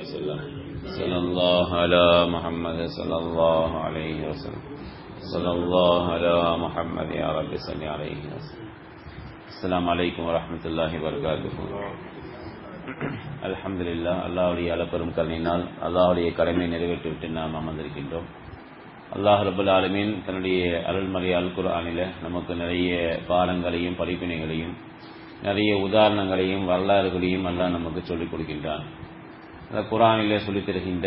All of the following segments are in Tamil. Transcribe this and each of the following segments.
وسلم صلى الله على محمد صلى الله عليه وسلم صلى الله على محمد يا رب صل عليه وسلم السلام عليكم ورحمة الله وبركاته அல்ஹம்துலில்லாஹ் அல்லாஹ்வுடைய அளப்பெரும் கருணையினால் அல்லாஹ்வுடைய கடமை நிறைவேற்றிவிட்டு நாம் அமர்ந்திருக்கின்றோம் அல்லாஹ் ரபுல் ஆலமீன் தன்னுடைய அருள்மறை அல் குர்ஆனில நமக்கு நிறைய பாடங்களையும் படிப்பினைகளையும் நிறைய உதாரணங்களையும் வரலாறுகளையும் அல்லாஹ் நமக்கு சொல்லிக் கொடுக்கின்றான் அந்த குர்ஆனிலே சொல்லித் தருகின்ற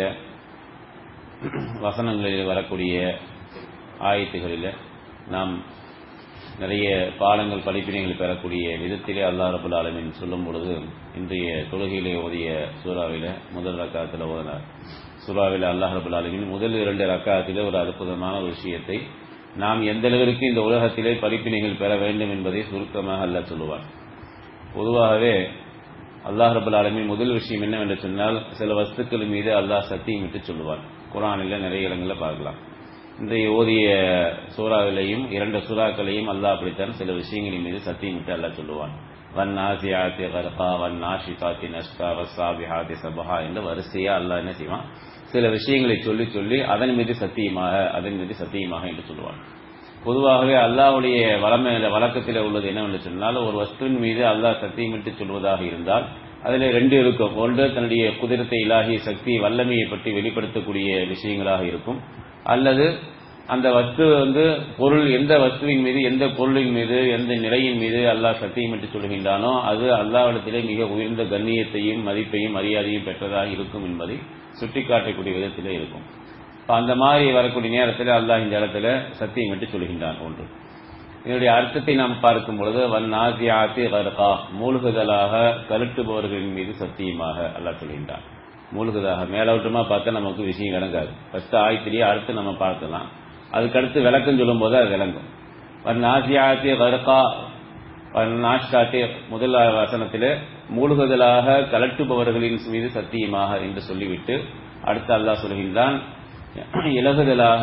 வசனங்களில் வரக்கூடிய ஆயத்துகளில் நாம் நிறைய பாடங்கள் படிப்பினைகள் பெறக்கூடிய விதத்திலே அல்லாஹ் ரபுல் ஆலமின் சொல்லும் பொழுது இன்றைய தொழுகையிலே ஓதிய சூறாவில முதல் ரக்காத்தில் ஓதினார் சூறாவில் அல்லாஹ் ரபுல் ஆலமின் முதல் இரண்டு ரக்காத்திலே ஒரு அற்புதமான ஒரு விஷயத்தை நாம் எந்த அளவிற்கு இந்த உலகத்திலே படிப்பினைகள் பெற வேண்டும் என்பதை சுருக்கமாக அல்லாஹ் சொல்லுவார் பொதுவாகவே அல்லாஹ் ரபுல் ஆலமின் முதல் விஷயம் என்னவென்று சொன்னால் சில வஸ்துக்கள் மீது அல்லாஹ் சத்தியம் விட்டு சொல்லுவார் குரானில் நிறைய இடங்களில் பார்க்கலாம் இன்றைய ஓதிய சூறாவிலையும் இரண்டு சூறாக்களையும் அல்லாஹ் அப்படித்தான் சில விஷயங்களின் மீது சத்தியம் விட்டு அல்லாஹ் சொல்லுவான் வன் நாசியாத்தி கர்கா வன் நாஷிகாத்தி நஷ்கா வசாபிஹாத்தி சபஹா என்று வரிசையா அல்லாஹ் என்ன செய்வான் சில விஷயங்களை சொல்லி சொல்லி அதன் மீது சத்தியமாக அதன் மீது சத்தியமாக என்று சொல்லுவான் பொதுவாகவே அல்லாஹ்வுடைய வளமையில வழக்கத்தில் உள்ளது என்னவென்று சொன்னால் ஒரு வஸ்துவின் மீது அல்லாஹ் சத்தியமிட்டு சொல்வதாக இருந்தால் அதில் ரெண்டு இருக்கும் ஒன்று தன்னுடைய குதிரத்தை இலாகி சக்தி வல்லமையை பற்றி வெளிப்படுத்தக்கூடிய விஷயங்களாக இருக்கும் அல்லது அந்த வஸ்து வந்து பொருள் எந்த வஸ்துவின் மீது எந்த பொருளின் மீது எந்த நிலையின் மீது அல்லாஹ் சத்தியமிட்டு சொல்கின்றானோ அது அல்லாவிடத்திலே மிக உயர்ந்த கண்ணியத்தையும் மதிப்பையும் மரியாதையும் பெற்றதாக இருக்கும் என்பதை சுட்டிக்காட்டக்கூடிய விதத்திலே இருக்கும் அந்த மாதிரி வரக்கூடிய நேரத்தில் அல்லாஹ் இந்த இடத்துல சத்தியம் விட்டு சொல்கின்றான் ஒன்று இதனுடைய அர்த்தத்தை நாம் பார்க்கும் பொழுது வன் நாசி ஆத்தி கர்கா மூழ்குதலாக கருட்டுபவர்களின் மீது சத்தியமாக அல்லாஹ் சொல்கின்றான் மூழ்குதாக மேலோட்டமா பார்த்தா நமக்கு விஷயம் விளங்காது ஃபர்ஸ்ட் ஆயத்திலேயே அடுத்து நம்ம பார்க்கலாம் அதுக்கடுத்து விளக்கம் சொல்லும் போது அது விளங்கும் வன் நாசி ஆத்தி கர்கா நாஷ்காட்டி முதல் வசனத்தில் மூழ்குதலாக கலட்டுபவர்களின் மீது சத்தியமாக என்று சொல்லிவிட்டு அடுத்து அல்லாஹ் சொல்கின்றான் இலகுதலாக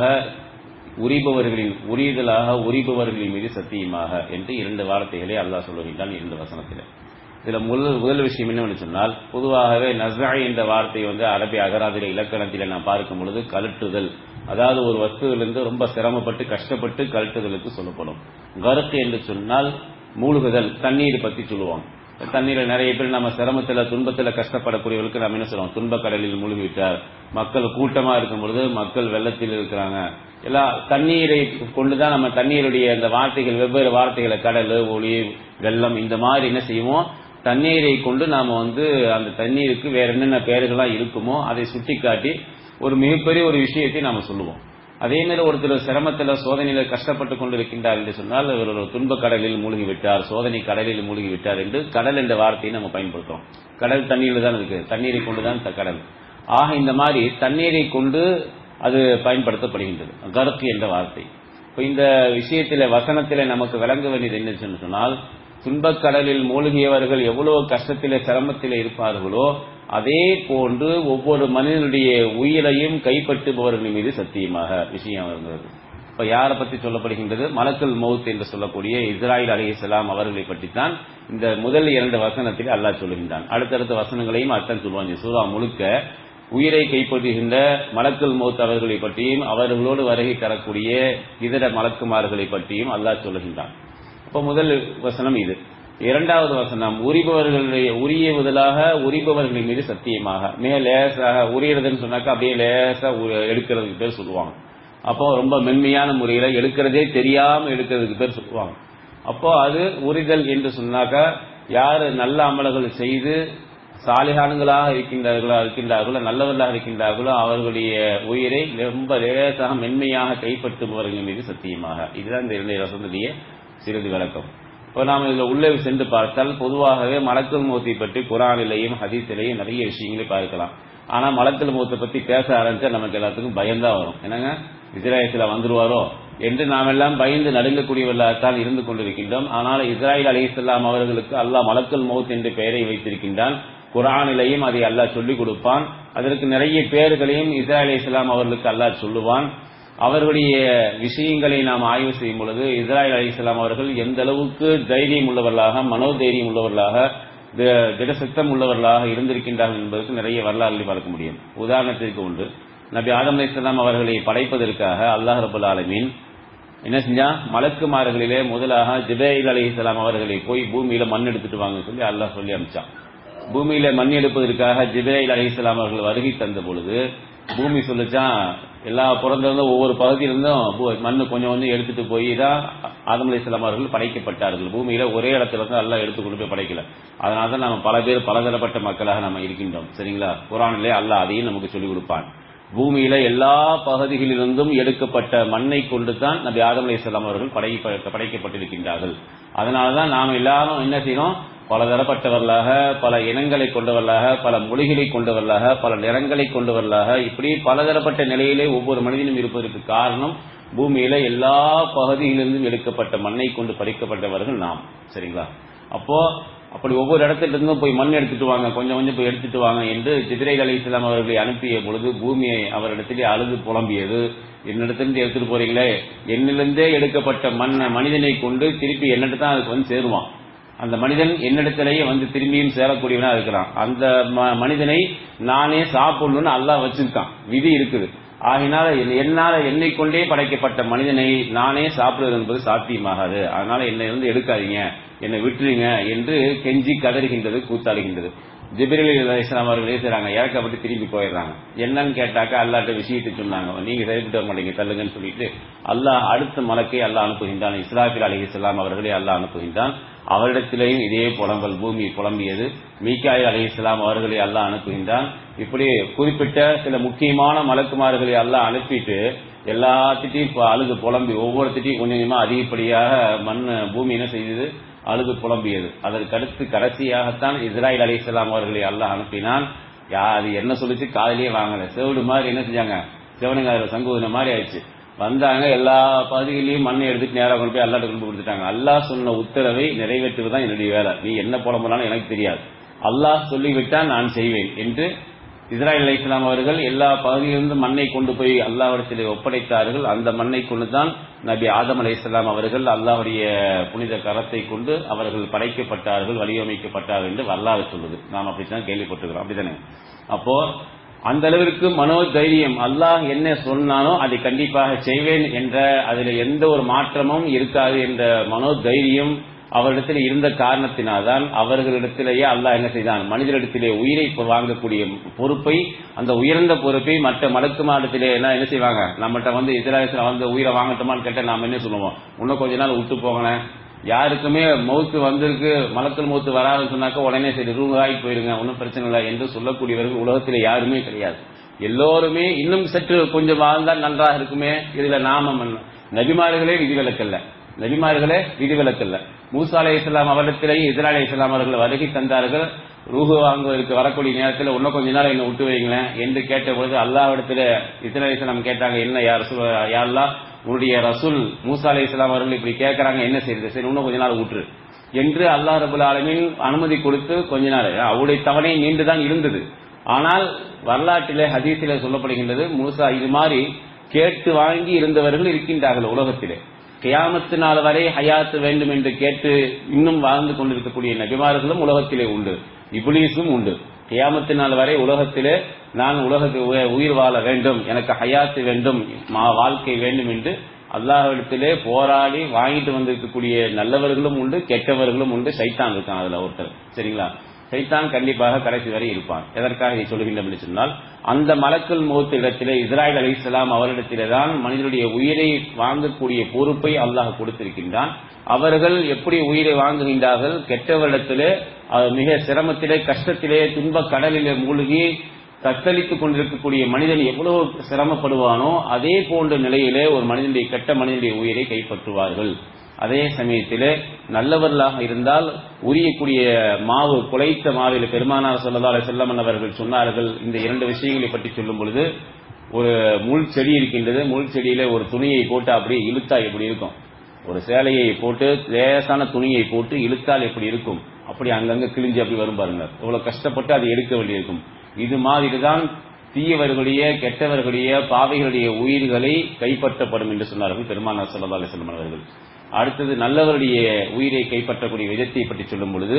உரிபவர்களின் உரிதலாக உரிபவர்களின் மீது சத்தியமாக என்று இரண்டு வார்த்தைகளை அல்லாஹ் சொல்லுகின்றான் இரண்டு வசனத்தில் இதுல முதல் முதல் விஷயம் என்னவென்று சொன்னால் பொதுவாகவே நஸ்ராய் என்ற வார்த்தை வந்து அரபி அகராதில இலக்கணத்தில நாம் பார்க்கும் பொழுது கலட்டுதல் அதாவது ஒரு வஸ்துவிலிருந்து ரொம்ப சிரமப்பட்டு கஷ்டப்பட்டு கலட்டுதலுக்கு சொல்லப்படும் கருத்து என்று சொன்னால் மூழ்குதல் தண்ணீர் பத்தி சொல்லுவோம் தண்ணீரை நிறைய பேர் நம்ம சிரமத்தில் துன்பத்தில் கஷ்டப்படக்கூடியவர்களுக்கு நம்ம என்ன சொல்லுவோம் துன்ப கடலில் மூழ்கிவிட்டார் மக்கள் கூட்டமா இருக்கும் பொழுது மக்கள் வெள்ளத்தில் இருக்கிறாங்க எல்லா தண்ணீரை கொண்டுதான் நம்ம தண்ணீருடைய அந்த வார்த்தைகள் வெவ்வேறு வார்த்தைகளை கடல் ஒளி வெள்ளம் இந்த மாதிரி என்ன செய்வோம் தண்ணீரை கொண்டு நாம வந்து அந்த தண்ணீருக்கு வேற என்னென்ன பெயர்கள்லாம் இருக்குமோ அதை சுட்டிக்காட்டி ஒரு மிகப்பெரிய ஒரு விஷயத்தை நாம சொல்லுவோம் அதே மாதிரி ஒருத்தர் சிரமத்தில் சோதனையில் கஷ்டப்பட்டு கொண்டிருக்கின்றார் என்று சொன்னால் அவர் ஒரு துன்ப கடலில் மூழ்கி விட்டார் சோதனை கடலில் மூழ்கி விட்டார் என்று கடல் என்ற வார்த்தையை நம்ம பயன்படுத்துறோம் கடல் தண்ணீரில் தான் இருக்கு தண்ணீரை கொண்டுதான் கடல் ஆக இந்த மாதிரி தண்ணீரை கொண்டு அது பயன்படுத்தப்படுகின்றது கருக்கு என்ற வார்த்தை இப்போ இந்த விஷயத்தில வசனத்தில நமக்கு விளங்க வேண்டியது என்ன சொன்னால் துன்பக்கடலில் மூழ்கியவர்கள் எவ்வளவு கஷ்டத்திலே சிரமத்திலே இருப்பார்களோ அதே போன்று ஒவ்வொரு மனிதனுடைய உயிரையும் கைப்பற்றுபவர்கள் மீது சத்தியமாக விஷயம் இருந்தது இப்ப யாரை பத்தி சொல்லப்படுகின்றது மலக்கல் மவுத் என்று சொல்லக்கூடிய இஸ்ராயில் அலி இஸ்லாம் அவர்களை பற்றித்தான் இந்த முதல் இரண்டு வசனத்தில் அல்லாஹ் சொல்லுகின்றான் அடுத்தடுத்த வசனங்களையும் அர்த்தம் சொல்லுவாங்க சூறா முழுக்க உயிரை கைப்பற்றுகின்ற மலக்கல் மௌத் அவர்களை பற்றியும் அவர்களோடு வருகை தரக்கூடிய இதர மலக்குமார்களை பற்றியும் அல்லாஹ் சொல்லுகின்றான் இப்ப முதல் வசனம் இது இரண்டாவது வசனம் உரிபவர்களுடைய உரிய முதலாக உரிபவர்களின் மீது சத்தியமாக மிக லேசாக உரியறதுன்னு சொன்னாக்கா அப்படியே லேசா எடுக்கிறதுக்கு பேர் சொல்லுவாங்க அப்போ ரொம்ப மென்மையான முறையில எடுக்கிறதே தெரியாம எடுக்கிறதுக்கு பேர் சொல்லுவாங்க அப்போ அது உரிதல் என்று சொன்னாக்கா யாரு நல்ல அமல்கள் செய்து சாலிகான்களாக இருக்கின்றார்களோ இருக்கின்றார்களோ நல்லவர்களாக இருக்கின்றார்களோ அவர்களுடைய உயிரை ரொம்ப லேசாக மென்மையாக கைப்பற்றுபவர்கள் மீது சத்தியமாக இதுதான் இந்த இரண்டு வசந்தடைய சிறிது விளக்கம் இப்போ நாம் இதில் உள்ளே சென்று பார்த்தால் பொதுவாகவே மலக்கல் மூத்தை பற்றி குரானிலையும் ஹதீஸிலையும் நிறைய விஷயங்களை பார்க்கலாம் ஆனா மலக்கல் மூத்தை பத்தி பேச ஆரம்பிச்சா நமக்கு எல்லாத்துக்கும் பயம்தான் வரும் என்னங்க இஸ்ராயத்தில் வந்துருவாரோ என்று நாம் எல்லாம் பயந்து நடுங்கக்கூடியவர்களாகத்தான் இருந்து கொண்டிருக்கின்றோம் ஆனால் இஸ்ராயல் அலி இஸ்லாம் அவர்களுக்கு அல்லாஹ் மலக்கல் மௌத் என்று பெயரை வைத்திருக்கின்றான் குரானிலையும் அதை அல்லாஹ் சொல்லிக் கொடுப்பான் அதற்கு நிறைய பெயர்களையும் இஸ்ராயல் அலி இஸ்லாம் அவர்களுக்கு அல்லாஹ் சொல்லுவான் அவர்களுடைய விஷயங்களை நாம் ஆய்வு செய்யும் பொழுது இஸ்ராயல் அலி இஸ்லாம் அவர்கள் எந்த அளவுக்கு தைரியம் உள்ளவர்களாக மனோதைரியம் உள்ளவர்களாக தி- திடசித்தம் உள்ளவர்களாக இருந்திருக்கின்றார்கள் என்பதற்கு நிறைய வரலாறுகளை பார்க்க முடியும் உதாரணத்திற்கு ஒன்று நபி ஆதம் அலைஹிஸ்ஸலாம் அவர்களை படைப்பதற்காக அல்லாஹ் ரபுல் ஆலமீன் என்ன செஞ்சா மலக்குமார்களிலே முதலாக ஜிபேல் அலைஹிஸ்ஸலாம் அவர்களை போய் பூமியில மண் எடுத்துட்டு வாங்க சொல்லி அல்லாஹ் சொல்லி அனுப்பிச்சான் பூமியில மண் எடுப்பதற்காக ஜிபேல் அலைஹிஸ்ஸலாம் அவர்கள் வருகை தந்த பொழுது பூமி சொல்லுச்சான் எல்லா பிறந்திருந்தும் ஒவ்வொரு பகுதியிலிருந்தும் பூ- மண்ணு கொஞ்சம் கொஞ்சம் எடுத்துட்டு போய் தான் ஆதம் அலைஹிஸ்ஸலாம் அவர்கள் படைக்கப்பட்டார்கள் பூமியில ஒரே இடத்துல இருந்து எல்லாம் எடுத்து கொண்டு போய் படைக்கல அதனால தான் நம்ம பல பேர் பலதரப்பட்ட மக்களாக நம்ம இருக்கின்றோம் சரிங்களா குரானிலே அல்லாஹ் அதையும் நமக்கு சொல்லிக் கொடுப்பான் பூமியில எல்லா பகுதிகளிலிருந்தும் எடுக்கப்பட்ட மண்ணை கொண்டு தான் நபி ஆதம் அலைஹிஸ்ஸலாம் அவர்கள் படைக்க படைக்கப்பட்டிருக்கின்றார்கள் அதனாலதான் நாம் எல்லாரும் என்ன செய்யணும் பல தரப்பட்டவர்களாக பல இனங்களை கொண்டவர்களாக பல மொழிகளை கொண்டவர்களாக பல நிறங்களை கொண்டவர்களாக இப்படி பலதரப்பட்ட நிலையிலே ஒவ்வொரு மனிதனும் இருப்பதற்கு காரணம் பூமியில எல்லா பகுதியிலிருந்தும் எடுக்கப்பட்ட மண்ணை கொண்டு பறிக்கப்பட்டவர்கள் நாம் சரிங்களா அப்போ அப்படி ஒவ்வொரு இடத்துல இருந்தும் போய் மண் எடுத்துட்டு வாங்க கொஞ்சம் கொஞ்சம் போய் எடுத்துட்டு வாங்க என்று ஜிப்ரைல் அலி இஸ்லாம் அவர்களை அனுப்பிய பொழுது பூமியை அவரிடத்திலே அழுது புலம்பியது என்னிடத்திலிருந்து எடுத்துட்டு போறீங்களே என்னிலிருந்தே எடுக்கப்பட்ட மண் மனிதனை கொண்டு திருப்பி என்னிட்ட தான் அதுக்கு வந்து சேருவான் அந்த மனிதன் என்னிடத்திலேயே வந்து திரும்பியும் சேரக்கூடியவனா இருக்கிறான் அந்த ம- மனிதனை நானே சாப்பிடணும்னு அல்லாஹ் வச்சிருக்கான் விதி இருக்குது ஆகினால என்- என்னால என்னை கொண்டே படைக்கப்பட்ட மனிதனை நானே சாப்பிடுவது என்பது சாத்தியமாகாது அதனால என்னை வந்து எடுக்காதீங்க என்னை விட்டுருங்க என்று கெஞ்சி கதறுகின்றது கூத்தாடுகின்றது ஜிப்ரீல் அலிஸ்லாம் அவர்கள் செய்றாங்க இறக்கப்பட்டு திரும்பி போயிடுறாங்க என்னன்னு கேட்டாக்கா அல்லாட்ட விஷயத்தை சொன்னாங்க நீங்க சரிப்பட்டு வர மாட்டீங்க தள்ளுங்கன்னு சொல்லிட்டு அல்லாஹ் அடுத்த மலக்கை அல்லாஹ் அனுப்புகின்றான் இஸ்ராஃபில் அலிஹிஸ்லாம் அவர்களே அல்லாஹ் அனுப்புகின்றான் அவரிடத்திலேயும் இதே புலம்பல் பூமி புலம்பியது மீக்காய் அலிஹிஸ்லாம் அவர்களை அல்லாஹ் அனுப்புகின்றான் இப்படி குறிப்பிட்ட சில முக்கியமான மலக்குமார்களை அல்லாஹ் அனுப்பிட்டு எல்லாத்திட்டையும் இப்ப அழுது புலம்பி ஒவ்வொருத்திட்டையும் கொஞ்சம் கொஞ்சமா அதிகப்படியாக மண் பூமி என்ன செய்தது அழுது புலம்பியது அதற்கு அடுத்து கடைசியாகத்தான் இஸ்ராயல் அலிஸ்லாம் அவர்களை அல்லாஹ் அனுப்பினான் யா அது என்ன சொல்லிச்சு காதலியே வாங்கல செவிடு மாதிரி என்ன செஞ்சாங்க சிவனுங்க அதுல சங்கூதின மாதிரி ஆயிடுச்சு வந்தாங்க எல்லா பகுதிகளையும் மண்ணை எடுத்துட்டு நேரா கொண்டு போய் அல்லாட்ட கொண்டு போய் கொடுத்துட்டாங்க அல்லாஹ் சொன்ன உத்தரவை நிறைவேற்றுவதுதான் என்னுடைய வேலை நீ என்ன புலம்புனாலும் எனக்கு தெரியாது அல்லாஹ் சொல்லிவிட்டால் நான் செய்வேன் என்று இஸ்ராயல் அலி இஸ்லாம் அவர்கள் எல்லா பகுதியிலிருந்து மண்ணை கொண்டு போய் அல்லாஹ்விடத்திலே ஒப்படைத்தார்கள் அந்த மண்ணை கொண்டுதான் நபி ஆதம் அலை இஸ்லாம் அவர்கள் அல்லாஹ்வுடைய புனித கரத்தை கொண்டு அவர்கள் படைக்கப்பட்டார்கள் வடிவமைக்கப்பட்டார்கள் என்று வரலாறு சொல்லுது நாம் அப்படித்தான் கேள்விப்பட்டிருக்கிறோம் அப்படித்தானே அப்போ அந்த அளவிற்கு மனோதைரியம் அல்லாஹ் என்ன சொன்னானோ அதை கண்டிப்பாக செய்வேன் என்ற அதில் எந்த ஒரு மாற்றமும் இருக்காது என்ற மனோதைரியம் அவரிடத்தில் இருந்த காரணத்தினால்தான் அவர்களிடத்திலேயே அல்லாஹ் என்ன செய்தான் மனிதரிடத்திலே உயிரை இப்ப வாங்கக்கூடிய பொறுப்பை அந்த உயர்ந்த பொறுப்பை மற்ற மலக்குமாரத்திலே எல்லாம் என்ன செய்வாங்க நம்மகிட்ட வந்து இஸ்ராயத்தில் வந்து உயிரை வாங்கட்டுமான்னு கேட்ட நாம என்ன சொல்லுவோம் இன்னும் கொஞ்ச நாள் விட்டு போங்களேன் யாருக்குமே மௌத்து வந்திருக்கு மலக்கல் மௌத்து வராதுன்னு சொன்னாக்க உடனே சரி ரூபாய் போயிருங்க ஒன்றும் பிரச்சனை இல்லை என்று சொல்லக்கூடியவர்கள் உலகத்திலே யாருமே கிடையாது எல்லோருமே இன்னும் சற்று கொஞ்சம் வாழ்ந்தால் நன்றாக இருக்குமே இதுல நாம மன்ன- நபிமார்களே விதிவிலக்கல்ல நபிமார்களே விதிவிலக்கல்ல மூசா அலை இஸ்லாம் அவரிடத்திலேயே இஸ்ரா அலை இஸ்லாம் அவர்கள் வருகை தந்தார்கள் ரூஹு வாங்குவதற்கு வரக்கூடிய நேரத்தில் இன்னும் கொஞ்ச நாள் என்ன விட்டு வைங்களேன் என்று கேட்ட பொழுது அல்லாஹ்விடத்துல இஸ்ரா அலை இஸ்லாம் கேட்டாங்க என்ன யார் யாரெல்லாம் உன்னுடைய ரசூல் மூசா அலை இஸ்லாம் அவர்கள் இப்படி கேட்கறாங்க என்ன செய்யுது சரி இன்னும் கொஞ்ச நாள் விட்டுரு என்று அல்லாஹ் ரபுல் ஆலமீன் அனுமதி கொடுத்து கொஞ்ச நாள் அவருடைய தவணை நீண்டுதான் இருந்தது ஆனால் வரலாற்றிலே ஹதீஸிலே சொல்லப்படுகின்றது மூசா இது மாதிரி கேட்டு வாங்கி இருந்தவர்கள் இருக்கின்றார்கள் உலகத்திலே கியாமத்து நாள் வரை ஹயாத்து வேண்டும் என்று கேட்டு இன்னும் வாழ்ந்து கொண்டிருக்கக்கூடிய நபிமார்களும் உலகத்திலே உண்டு இப்லீஸும் உண்டு கியாமத்து நாள் வரை உலகத்திலே நான் உலகத்து உய- உயிர் வாழ வேண்டும் எனக்கு ஹயாத்து வேண்டும் மா- வாழ்க்கை வேண்டும் என்று அல்லாஹ்விடத்திலே போராடி வாங்கிட்டு வந்திருக்கக்கூடிய நல்லவர்களும் உண்டு கெட்டவர்களும் உண்டு சைத்தான் இருக்கான் அதுல ஒருத்தர் சரிங்களா சைத்தான் கண்டிப்பாக கடைசி வரை இருப்பான் எதற்காக இதை சொல்லுகின்றோம் என்று சொன்னால் அந்த மலக்குள் முகத்து இடத்திலே இஸ்ராயல் அலி இஸ்லாம் அவரிடத்திலே தான் மனிதனுடைய உயிரை வாங்கக்கூடிய பொறுப்பை அல்லாஹ் கொடுத்திருக்கின்றான் அவர்கள் எப்படி உயிரை வாங்குகின்றார்கள் கெட்டவரிடத்திலே அது மிக சிரமத்திலே கஷ்டத்திலே துன்ப கடலிலே மூழ்கி தத்தளித்துக் கொண்டிருக்கக்கூடிய மனிதன் எவ்வளவு சிரமப்படுவானோ அதே போன்ற நிலையிலே ஒரு மனிதனுடைய கெட்ட மனிதனுடைய உயிரை கைப்பற்றுவார்கள் அதே சமயத்திலே நல்லவர்களாக இருந்தால் உரியக்கூடிய மாவு குலைத்த மாவில் பெருமானார் சொல்லதால செல்லமன் அவர்கள் சொன்னார்கள் இந்த இரண்டு விஷயங்களை பற்றி சொல்லும் பொழுது ஒரு முள் செடி இருக்கின்றது முள் செடியில ஒரு துணியை போட்டு அப்படியே இழுத்தா எப்படி இருக்கும் ஒரு சேலையை போட்டு லேசான துணியை போட்டு இழுத்தால் எப்படி இருக்கும் அப்படி அங்கங்க கிழிஞ்சு அப்படி வரும் பாருங்க இவ்வளவு கஷ்டப்பட்டு அதை எடுக்க வேண்டியிருக்கும் இது மாதிரிதான் தீயவர்களுடைய கெட்டவர்களுடைய பாவைகளுடைய உயிர்களை கைப்பற்றப்படும் என்று சொன்னார்கள் பெருமானார் ஸல்லல்லாஹு அலைஹி வஸல்லம் அவர்கள் அடுத்தது நல்லவருடைய உயிரை கைப்பற்றக்கூடிய விதத்தை பற்றி சொல்லும் பொழுது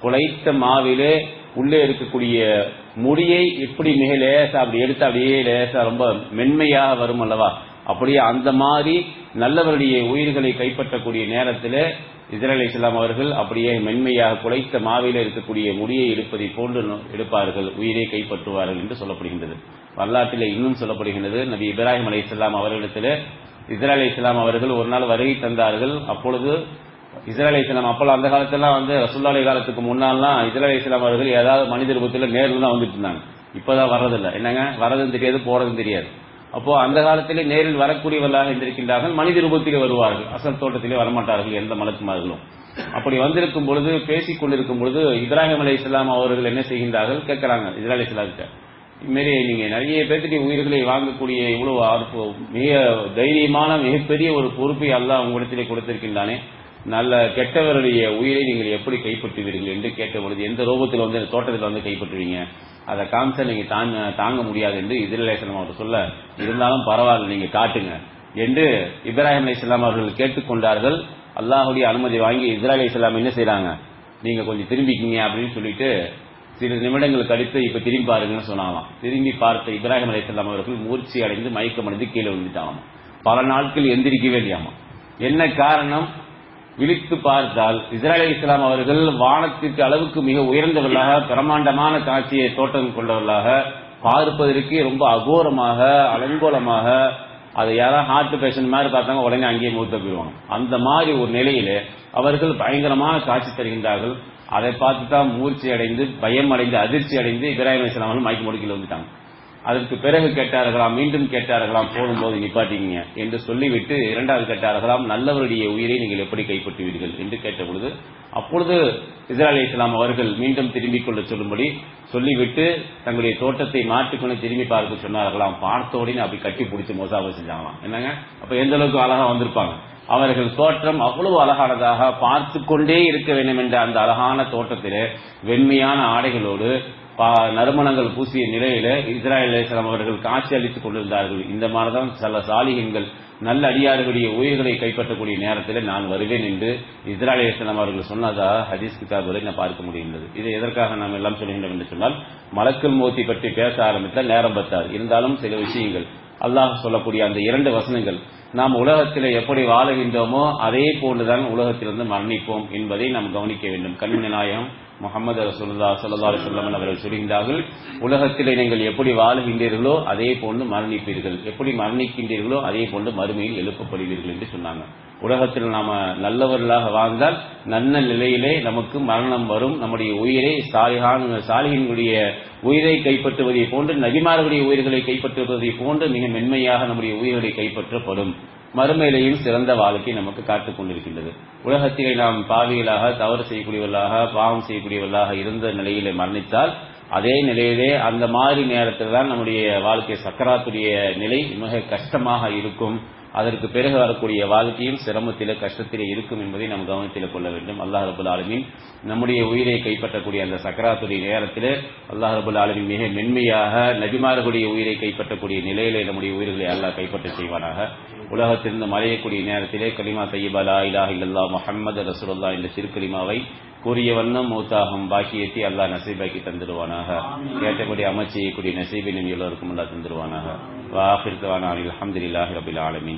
குழைத்த மாவிலே உள்ளே இருக்கக்கூடிய முடியை எப்படி மிக லேசா அப்படி எடுத்து அப்படியே லேசா ரொம்ப மென்மையாக வரும் அல்லவா அப்படியே அந்த மாதிரி நல்லவருடைய உயிர்களை கைப்பற்றக்கூடிய நேரத்தில் இஸ்ரேல் இஸ்லாம் அவர்கள் அப்படியே மென்மையாக குலைத்த மாவில இருக்கக்கூடிய முடியை எடுப்பதை போன்று எடுப்பார்கள் உயிரை கைப்பற்றுவார்கள் என்று சொல்லப்படுகின்றது வரலாற்றில் இன்னும் சொல்லப்படுகின்றது நபி இப்ராஹிம் அலி இஸ்லாம் அவர்களிடத்தில் இஸ்ரேல் இஸ்லாம் அவர்கள் ஒரு நாள் வருகை தந்தார்கள் அப்பொழுது இஸ்ரேல் இஸ்லாம் அப்போ அந்த காலத்தெல்லாம் வந்து ரசுல்லாலை காலத்துக்கு முன்னாலாம் இஸ்ரேல் இஸ்லாம் அவர்கள் ஏதாவது மனித ரூபத்தில் நேரில் தான் வந்துட்டு இருந்தாங்க இப்பதான் வர்றதில்லை என்னங்க வரதும் தெரியாது போறதும் தெரியாது அப்போ அந்த காலத்திலே நேரில் வரக்கூடியவர்களாக இருந்திருக்கின்றார்கள் மனித ரூபத்திலே வருவார்கள் அசல் தோட்டத்திலே வரமாட்டார்கள் எந்த மலக்குமார்களும் அப்படி வந்திருக்கும் பொழுது பேசிக் கொண்டிருக்கும் பொழுது இப்ராஹிம் அலி இஸ்லாம் அவர்கள் என்ன செய்கின்றார்கள் கேட்கிறாங்க இஸ்ரேல் இஸ்லாமிட்ட இதுமாரி நீங்க நிறைய பேர்த்துடைய உயிர்களை வாங்கக்கூடிய இவ்வளவு அற்பு- மிக தைரியமான மிகப்பெரிய ஒரு பொறுப்பை அல்லாஹ் உங்களிடத்திலே கொடுத்திருக்கின்றானே நல்ல கெட்டவருடைய உயிரை நீங்கள் எப்படி கைப்பற்றுவீர்கள் என்று கேட்ட பொழுது எந்த ரூபத்தில் வந்து தோட்டத்தில் வந்து கைப்பற்றுவீங்க அதை காமிச்சா நீங்க தாங்க தாங்க முடியாது என்று இஸ்ரேலேசனம் அவர் சொல்ல இருந்தாலும் பரவாயில்ல நீங்க காட்டுங்க என்று இப்ராஹிம் அலி இஸ்லாம் அவர்கள் கேட்டுக்கொண்டார்கள் அல்லாஹுடைய அனுமதி வாங்கி இஸ்ராயல் இஸ்லாம் என்ன செய்றாங்க நீங்க கொஞ்சம் திரும்பிக்கிங்க அப்படின்னு சொல்லிட்டு சில நிமிடங்கள் கழித்து இப்ப திரும்பி பாருங்கன்னு சொன்னாங்களாம் திரும்பி பார்த்த இப்ராஹிம் அலி இஸ்லாம் அவர்கள் மூர்ச்சி அடைந்து மயக்கமடைந்து கீழே விழுந்துட்டாங்களாம் பல நாட்கள் எந்திரிக்கவே இல்லையாமா என்ன காரணம் விழித்து பார்த்தால் இஸ்ராயல் இஸ்லாம் அவர்கள் வானத்திற்கு அளவுக்கு மிக உயர்ந்தவர்களாக பிரமாண்டமான காட்சியை தோட்டம் கொண்டவர்களாக பார்ப்பதற்கு ரொம்ப அகோரமாக அலங்கோலமாக அது யாராவது ஹார்ட் பேஷண்ட் மாதிரி பார்த்தாங்க உடனே அங்கேயே மூத்த போயிடுவாங்க அந்த மாதிரி ஒரு நிலையில அவர்கள் பயங்கரமான காட்சி தருகின்றார்கள் அதை பார்த்து தான் மூர்ச்சி அடைந்து பயம் அடைந்து அதிர்ச்சி அடைந்து இப்ராஹிம் இஸ்லாம் அவர்கள் மயக்க முடுக்கில் வந்துட்டாங்க அதற்கு பிறகு கேட்டார்களாம் மீண்டும் கேட்டார்களாம் போடும்போது நிப்பாட்டிங்க என்று சொல்லிவிட்டு இரண்டாவது கேட்டார்களாம் நல்லவருடைய உயிரை நீங்கள் எப்படி கைப்பற்றுவீர்கள் என்று கேட்ட பொழுது அப்பொழுது இஸ்ராயல் இஸ்லாம் அவர்கள் மீண்டும் திரும்பிக் கொள்ள சொல்லும்படி சொல்லிவிட்டு தங்களுடைய தோட்டத்தை மாற்றிக்கொண்டு திரும்பி பார்க்க சொன்னார்களாம் பார்த்த உடனே அப்படி கட்டி பிடிச்சி மோசாவை செஞ்சாங்களாம் என்னங்க அப்ப எந்த அளவுக்கு அழகா வந்திருப்பாங்க அவர்கள் தோற்றம் அவ்வளவு அழகானதாக பார்த்து கொண்டே இருக்க வேண்டும் என்ற அந்த அழகான தோட்டத்திலே வெண்மையான ஆடைகளோடு பா- நறுமணங்கள் பூசிய நிலையில இஸ்ராயல் அலைஹிஸ்ஸலாம் அவர்கள் காட்சி அளித்துக் கொண்டிருந்தார்கள் இந்த மாதிரிதான் சில சாலிகங்கள் நல்ல அடியார்களுடைய உயிர்களை கைப்பற்றக்கூடிய நேரத்தில் நான் வருவேன் என்று இஸ்ராயல் அலைஹிஸ்ஸலாம் அவர்கள் சொன்னதா ஹதீஸ் கிதாபுகளை நான் பார்க்க முடிகின்றது இது எதற்காக நாம் எல்லாம் சொல்கின்றோம் என்று சொன்னால் மலக்குள் மோத்தி பற்றி பேச ஆரம்பித்தால் நேரம் பத்தாது இருந்தாலும் சில விஷயங்கள் அல்லாஹ் சொல்லக்கூடிய அந்த இரண்டு வசனங்கள் நாம் உலகத்தில் எப்படி வாழுகின்றோமோ அதே போன்றுதான் உலகத்திலிருந்து மரணிப்போம் என்பதை நாம் கவனிக்க வேண்டும் கண்மணி நாயகம் முகமது ரசூலுல்லா ஸல்லல்லாஹு அலைஹி வஸல்லம் அவர்கள் சொல்கின்றார்கள் உலகத்திலே நீங்கள் எப்படி வாழுகின்றீர்களோ அதே போன்று மரணிப்பீர்கள் எப்படி மரணிக்கின்றீர்களோ அதே போன்று மறுமையில் எழுப்பப்படுவீர்கள் என்று சொன்னாங்க உலகத்தில் நாம நல்லவர்களாக வாழ்ந்தால் நல்ல நிலையிலே நமக்கு மரணம் வரும் நம்முடைய உயிரை சாலிகான் சாலிகளினுடைய உயிரை கைப்பற்றுவதை போன்று நபிமார்களுடைய உயிர்களை கைப்பற்றுவதை போன்று மிக மென்மையாக நம்முடைய உயிர்களை கைப்பற்றப்படும் மறுமையிலையும் சிறந்த வாழ்க்கை நமக்கு காத்துக் கொண்டிருக்கின்றது உலகத்திலே நாம் பாவிகளாக தவறு செய்யக்கூடியவர்களாக பாவம் செய்யக்கூடியவர்களாக இருந்த நிலையிலே மரணித்தால் அதே நிலையிலே அந்த மாதிரி நேரத்தில் தான் நம்முடைய வாழ்க்கை சக்கராத்துடைய நிலை மிக கஷ்டமாக இருக்கும் அதற்கு பிறகு வரக்கூடிய வாழ்க்கையும் சிரமத்திலே கஷ்டத்திலே இருக்கும் என்பதை நாம் கவனத்தில் கொள்ள வேண்டும் அல்லாஹ் ரபுல் ஆலமீன் நம்முடைய உயிரை கைப்பற்றக்கூடிய அந்த சக்கராத்துடைய நேரத்திலே அல்லாஹ் ரபுல் ஆலமீன் மிக மென்மையாக நபிமார்களுடைய உயிரை கைப்பற்றக்கூடிய நிலையிலே நம்முடைய உயிர்களை அல்லாஹ் கைப்பற்ற செய்வானாக உலகத்திலிருந்து மறையக்கூடிய நேரத்திலே கலிமா தையீபா லா இலாஹ இல்லல்லாஹ் முஹம்மது ரசூலுல்லாஹ் என்ற திருக்கலிமாவை கூறிய வண்ணம் மூத்தாகும் பாக்கியத்தை அல்லாஹ் நசீபாக்கி தந்துடுவானாக கேட்டபடி அமைச்சு செய்யக்கூடிய நசீபினும் எல்லோருக்கும் அல்லாஹ் தந்துடுவானாக வாஹிர் தவானா அல்ஹம்துலில்லாஹி ரபில் ஆலமீன்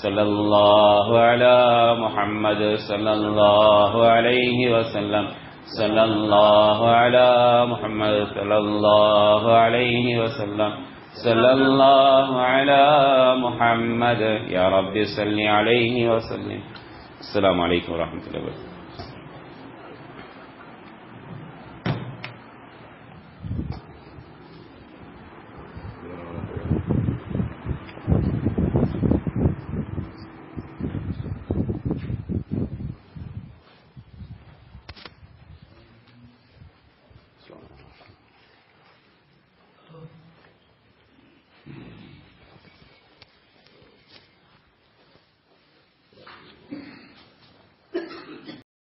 ஸல்லல்லாஹு அலா முஹம்மது ஸல்லல்லாஹு அலைஹி வஸல்லம் ஸல்லல்லாஹு அலா முஹம்மது ஸல்லல்லாஹு அலைஹி வஸல்லம் صلى الله على محمد يا رب صل عليه وسلم السلام عليكم ورحمة الله وبركاته